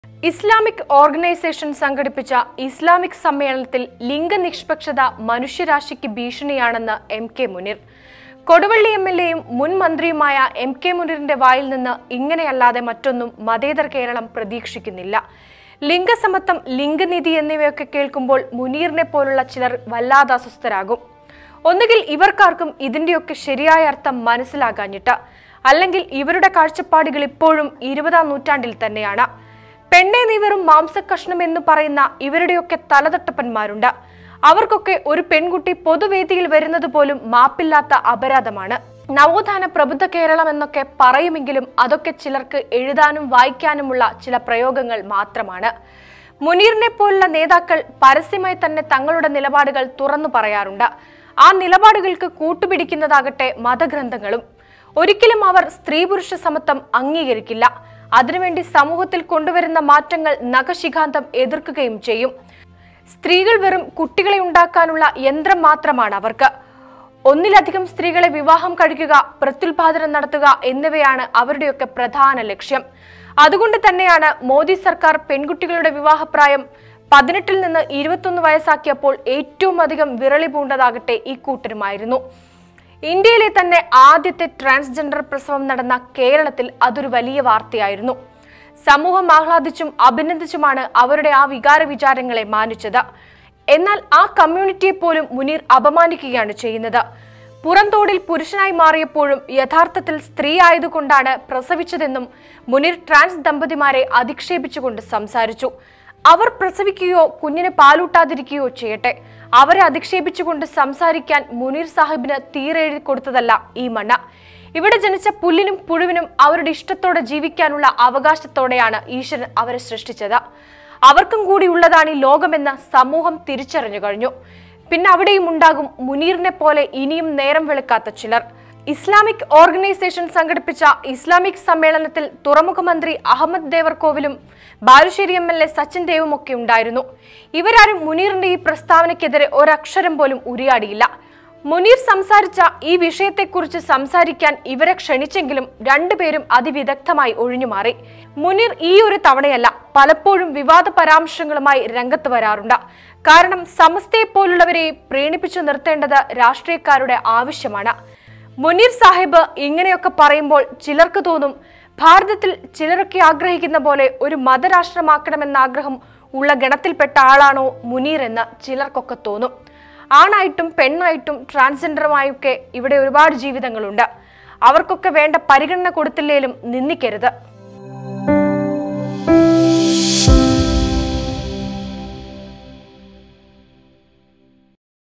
Islamic organisation സംഘടിപ്പിച്ച Islamic സമ്മേളനത്തിൽ ലിംഗനിഷ്പക്ഷത മനുഷ്യരാശിക്ക് ഭീഷണിയാണെന്ന് M K Muneer Koduvally M L എയും മുൻ മന്ത്രിയുമായ എം കെ മുനീറിന്റെ വായിൽ നിന്ന് ഇങ്ങനെയല്ലാതെ മറ്റൊന്നും മതേതര കേരളം പ്രതീക്ഷിക്കുന്നില്ല ലിംഗസമത്വം ലിംഗനീതി എന്നിവയൊക്കെ കേൾക്കുമ്പോൾ മുനീറിനെ പോലുള്ള ചിലർ വല്ലാതെ അസ്വസ്ഥരാകും ഒന്നുകിൽ ഇവർക്കാർക്കും ഇതിന്റെയൊക്കെ ശരിയായ അർത്ഥം മനസ്സിലാകാഞ്ഞിട്ട് അല്ലെങ്കിൽ ഇവരുടെ കാഴ്ചപ്പാടുകൾ ഇപ്പോഴും ഇരുപതാം നൂറ്റാണ്ടിൽ തന്നെയാണ് പെണ്ണെ നീ വെറും മാംസക്കഷ്ണം എന്ന് പറയുന്ന ഇവരുടെയൊക്കെ തലതട്ടപ്പന്മാരുണ്ട് അവർക്കൊക്കെ ഒരു പെൺകുട്ടി പൊതുവേദിയിൽ വരുന്നത് പോലും മാപ്പില്ലാത്ത അപരാധമാണ് നവോത്ഥാന പ്രബുദ്ധ കേരളം എന്നൊക്കെ പറയുമെങ്കിലും അതൊക്കെ ചിലർക്ക് എഴുതാനും വായിക്കാനുമുള്ള ചില പ്രയോഗങ്ങൾ മാത്രമാണ് മുനീറിനെ പോലുള്ള നേതാക്കൾ പരസ്യമായി തന്നെ തങ്ങളുടെ നിലപാടുകൾ തുറന്നു പറയാറുണ്ട് ആ നിലപാടുകൾക്ക് കൂട്ടുപിടിക്കുന്നതാകട്ടെ മതഗ്രന്ഥങ്ങളും ഒരിക്കലും അവർ സ്ത്രീ പുരുഷ സമത്വം അംഗീകരിക്കില്ല അതിനുവേണ്ടി സമൂഹത്തിൽ കൊണ്ടുവരുന്ന മാറ്റങ്ങൾ നഖശിഖാന്തം എതിർക്കുകയും ചെയ്യും സ്ത്രീകൾ വെറും കുട്ടികളെ ഉണ്ടാക്കാനുള്ള യന്ത്രം മാത്രമാണ് അവർക്ക് ഒന്നിലധികം സ്ത്രീകളെ വിവാഹം കഴിക്കുക പ്രത്യുൽപാദനം നടത്തുക എന്നിവയാണ് അവരുടെയൊക്കെ പ്രധാന ലക്ഷ്യം അതുകൊണ്ട് തന്നെയാണ് മോദി സർക്കാർ പെൺകുട്ടികളുടെ വിവാഹപ്രായം പതിനെട്ടിൽ നിന്ന് ഇരുപത്തൊന്ന് വയസ്സാക്കിയപ്പോൾ ഏറ്റവും അധികം വിരളി പൂണ്ടതാകട്ടെ ഈ കൂട്ടരുമായിരുന്നു ഇന്ത്യയിലെ തന്നെ ആദ്യത്തെ ട്രാൻസ്ജെൻഡർ പ്രസവം നടന്ന കേരളത്തിൽ അതൊരു വലിയ വാർത്തയായിരുന്നു സമൂഹം ആഹ്ലാദിച്ചും അഭിനന്ദിച്ചുമാണ് അവരുടെ ആ വികാര വിചാരങ്ങളെ മാനിച്ചത് എന്നാൽ ആ കമ്മ്യൂണിറ്റിയെ പോലും മുനീർ അപമാനിക്കുകയാണ് ചെയ്യുന്നത് പുറംതോടിൽ പുരുഷനായി മാറിയപ്പോഴും യഥാർത്ഥത്തിൽ സ്ത്രീ ആയതുകൊണ്ടാണ് പ്രസവിച്ചതെന്നും മുനീർ ട്രാൻസ് ദമ്പതിമാരെ അധിക്ഷേപിച്ചുകൊണ്ട് സംസാരിച്ചു അവർ പ്രസവിക്കുകയോ കുഞ്ഞിന് പാലൂട്ടാതിരിക്കുകയോ ചെയ്യട്ടെ അവരെ അധിക്ഷേപിച്ചുകൊണ്ട് സംസാരിക്കാൻ മുനീർ സാഹിബിന് തീരെഴുതി കൊടുത്തതല്ല ഈ മണ്ണ ഇവിടെ ജനിച്ച പുല്ലിനും പുഴുവിനും അവരുടെ ഇഷ്ടത്തോടെ ജീവിക്കാനുള്ള അവകാശത്തോടെയാണ് ഈശ്വരൻ അവരെ സൃഷ്ടിച്ചത് അവർക്കും കൂടി ഉള്ളതാണ് ഈ ലോകമെന്ന് സമൂഹം തിരിച്ചറിഞ്ഞു കഴിഞ്ഞു പിന്നെ അവിടെയും ഉണ്ടാകും മുനീറിനെ പോലെ ഇനിയും നേരം വെളുക്കാത്ത ചിലർ ഇസ്ലാമിക് ഓർഗനൈസേഷൻ സംഘടിപ്പിച്ച ഇസ്ലാമിക് സമ്മേളനത്തിൽ തുറമുഖ മന്ത്രി അഹമ്മദ് ദേവർകോവിലും Balussery M L A Sachin ദേവും ഒക്കെ ഉണ്ടായിരുന്നു ഇവരാരും മുനീറിന്റെ ഈ പ്രസ്താവനയ്ക്കെതിരെ ഒരക്ഷരം പോലും ഉരിയാടിയില്ല മുനീർ സംസാരിച്ച ഈ വിഷയത്തെക്കുറിച്ച് സംസാരിക്കാൻ ഇവരെ ക്ഷണിച്ചെങ്കിലും രണ്ടുപേരും അതിവിദഗ്ധമായി ഒഴിഞ്ഞുമാറി മുനീർ ഈ ഒരു തവണയല്ല പലപ്പോഴും വിവാദ പരാമർശങ്ങളുമായി രംഗത്ത് വരാറുണ്ട് കാരണം സമസ്തയെ പോലുള്ളവരെ പ്രീണിപ്പിച്ചു നിർത്തേണ്ടത് രാഷ്ട്രീയക്കാരുടെ ആവശ്യമാണ് മുനീർ സാഹിബ് ഇങ്ങനെയൊക്കെ പറയുമ്പോൾ ചിലർക്ക് തോന്നും ഭാരതത്തിൽ ചിലരൊക്കെ ആഗ്രഹിക്കുന്ന പോലെ ഒരു മതരാഷ്ട്രമാക്കണമെന്ന ആഗ്രഹം ഉള്ള ഗണത്തിൽപ്പെട്ട ആളാണോ മുനീർ എന്ന് ചിലർക്കൊക്കെ തോന്നും ആണായിട്ടും പെണ്ണായിട്ടും ട്രാൻസ്ജെൻഡറുമായൊക്കെ ഇവിടെ ഒരുപാട് ജീവിതങ്ങളുണ്ട് അവർക്കൊക്കെ വേണ്ട പരിഗണന കൊടുത്തില്ലേലും നിന്ദിക്കരുത്